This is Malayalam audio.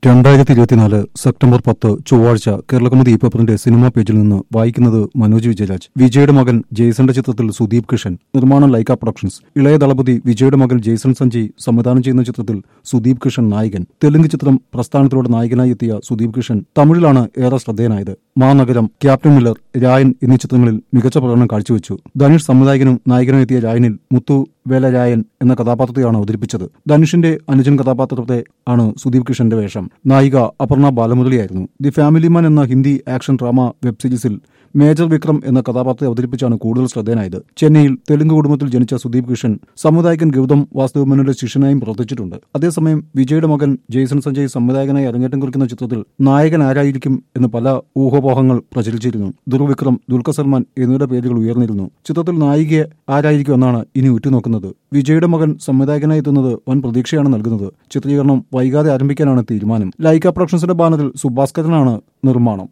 രണ്ടായിരത്തി ഇരുപത്തിനാല് സെപ്റ്റംബർ പത്ത് ചൊവ്വാഴ്ച കേരളകൗമുദി പേപ്പറിന്റെ സിനിമാ പേജിൽ നിന്ന് വായിക്കുന്നത് മനോജ് വിജയരാജ് വിജയുടെ മകൻ ജെയ്സന്റെ ചിത്രത്തിൽ സുദീപ് കിഷൻ നിർമ്മാണം ലൈക്ക പ്രൊഡക്ഷൻസ് ഇളയ ദളപതി വിജയുടെ മകൻ ജെയ്സൺ സഞ്ജയ് സംവിധാനം ചെയ്യുന്ന ചിത്രത്തിൽ സുദീപ് കിഷൻ നായകൻ തെലുങ്ക് ചിത്രം പ്രസ്ഥാനത്തിലൂടെ നായകനായി എത്തിയ സുദീപ് കിഷൻ തമിഴിലാണ് ഏറെ ശ്രദ്ധേയനായത് മാനഗരം ക്യാപ്റ്റൻ മില്ലർ രായൻ എന്നീ ചിത്രങ്ങളിൽ മികച്ച പ്രകടനം കാഴ്ചവെച്ചു ധനുഷ് സംവിധായകനും നായകനും എത്തിയ രായനിൽ മുത്തു വേലരായൻ എന്ന കഥാപാത്രത്തെയാണ് അവതരിപ്പിച്ചത് ധനുഷിന്റെ അനുജൻ കഥാപാത്രത്തെ ആണ് സുദീപ് കിഷന്റെ വേഷം നായിക അപർണ ബാലമുരളിയായിരുന്നു ദി ഫാമിലി മാൻ എന്ന ഹിന്ദി ആക്ഷൻ ഡ്രാമ വെബ് സീരീസിൽ മേജർ വിക്രം എന്ന കഥാപാത്രത്തെ അവതരിപ്പിച്ചാണ് കൂടുതൽ ശ്രദ്ധേയനായത് ചെന്നൈയിൽ തെലുങ്ക് കുടുംബത്തിൽ ജനിച്ച സുദീപ് കിഷൻ സംവിധായകൻ ഗൗതം വാസുദേവ് മേനോന്റെ ശിഷ്യനായും പ്രവർത്തിച്ചിട്ടുണ്ട് അതേസമയം വിജയുടെ മകൻ ജെയ്സൺ സഞ്ജയ് സംവിധായകനായി അരങ്ങേറ്റം കുറിക്കുന്ന ചിത്രത്തിൽ നായകൻ ആരായിരിക്കും എന്ന് പല ഊഹാപോഹങ്ങൾ പ്രചരിച്ചിരുന്നു ദുർവിക്രം ദുൽഖർ സൽമാൻ എന്നിവരുടെ പേരുകൾ ഉയർന്നിരുന്നു ചിത്രത്തിൽ നായികയെ ആരായിരിക്കും എന്നാണ് ഇനി ഉറ്റുനോക്കുന്നത് വിജയുടെ മകൻ സംവിധായകനായി എത്തുന്നത് വൻ പ്രതീക്ഷയാണ് നൽകുന്നത് ചിത്രീകരണം വൈകാതെ ആരംഭിക്കാനാണ് തീരുമാനം ലൈക്ക പ്രൊഡക്ഷൻസിന്റെ ബാനറിൽ സുഭാസ്കരനാണ് നിർമ്മാണം